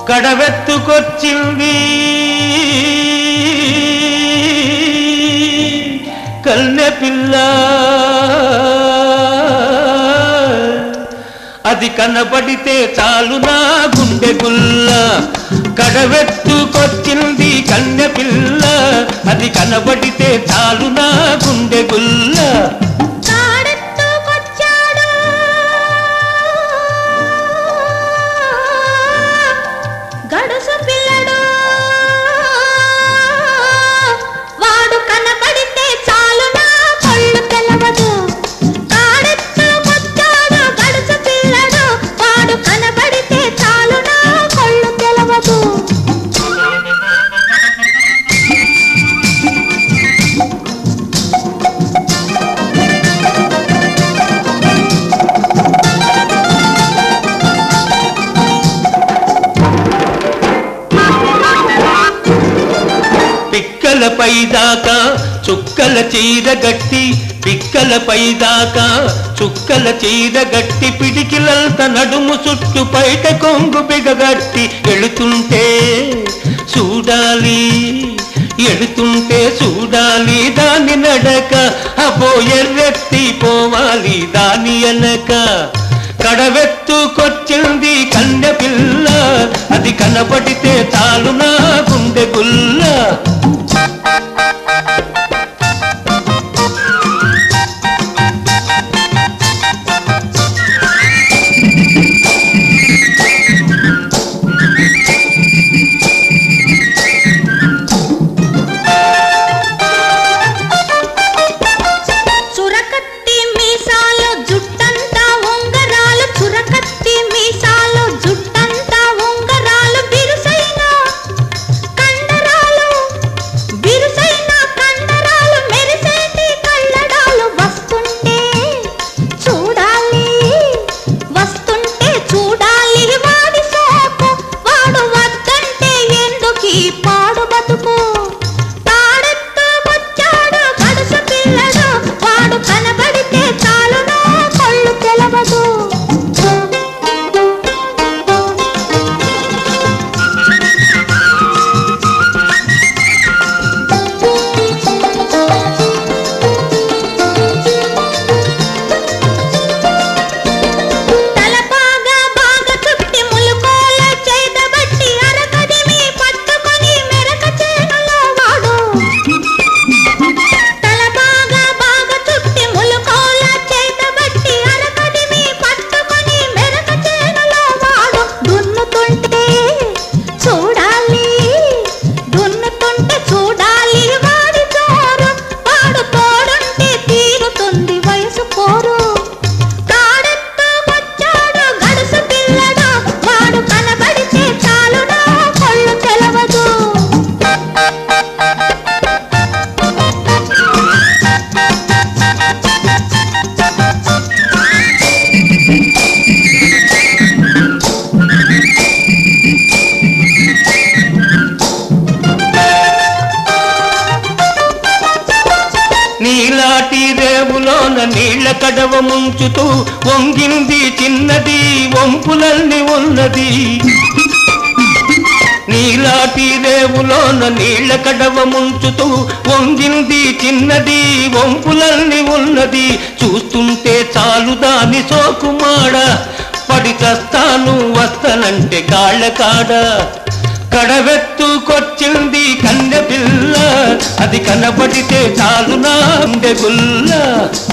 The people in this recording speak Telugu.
కడవెత్తుకొచ్చింది కన్నె పిల్ల అది కనబడితే చాలు నా గుండె గుల్ల కడవెత్తుకొచ్చింది కన్నె పిల్ల అది కనబడితే చాలు నా గుండె గుల్ల కాడెత్తుకొచ్చాడు గడుసు పిల్లడు వాడు కనపడితే చాలు నా కళ్ళు తెలవదు కాడెత్తుకొచ్చాడు గడుసు పిల్లడు వాడు కనపడితే చాలు నా కళ్ళు తెలవదు పిక్కలపై దాకా చుక్కల చీర గట్టి పిక్కలపై దాకా చుక్కల చీర గట్టి పిడికిలంత నడుము చుట్టు బయట కొంగు బిగగట్టి ఎడుతుంటే చూడాలి ఎడుతుంటే చూడాలి దాని నడక అబో ఎర్రెత్తి పోవాలి దాని ఎనక కడవెత్తుకొచ్చింది కన్నె పిల్ల అది కనబడితే చాలు నా గుండె గుల్ల చురకత్తి మీసాలు జుట్టంతా ఉంగరాలు చురకత్తి మీసాలు జుట్టంతా ఉంగరాలు బిరుసైన కండరాలు బిరుసైన కండరాలు మెరిసేటి కళ్ళడాలు వస్తుంటే చూడాలి వస్తుంటే చూడాలి వాడి సోకు వాడు వద్దంటే ఎందుకీ పాడు బతుకు తాడెత్తుకొచ్చాడు గడుసు పిల్లడు వాడు కనబడితే చాలును కళ్ళు తెలవదు తలపాగా బాగా చుట్టి ములుకోల చేతబట్టి అరకదిమి పట్టుకొని మెరక చేనులో వాడు తలపాగా బాగా చుట్టి ములుకోల చేతబట్టి అరకదిమి పట్టుకొని మెరక చేనులో వాడు దున్నుతుంటే చూడాలి దున్నుతుంటే చూడాలి వాడి జోరు వాడు తోడుంటే తీరుతుంది వయసు పోరు కాడెత్తుకొచ్చాడు గడుసు పిల్లడు వాడు కనబడితే చాలునా కళ్ళు తెలవదు నీలాటి రేవులోన నీళ్ల కడవ ముంచుతూ వంగింది చిన్నది వంపులల్ని ఉన్నది నీలాటి రేవులోన నీళ్ల కడవ ముంచుతూ వంగింది చిన్నది వంపులల్ని ఉన్నది చూస్తుంటే చాలు దాని సోకుమాడ పడి చస్తాను వస్తనంటే కాళ్ళ కాడ కడవెత్తుకొచ్చింది కన్నె పిల్ల అది కనబడితే చాలు నా గుల్ల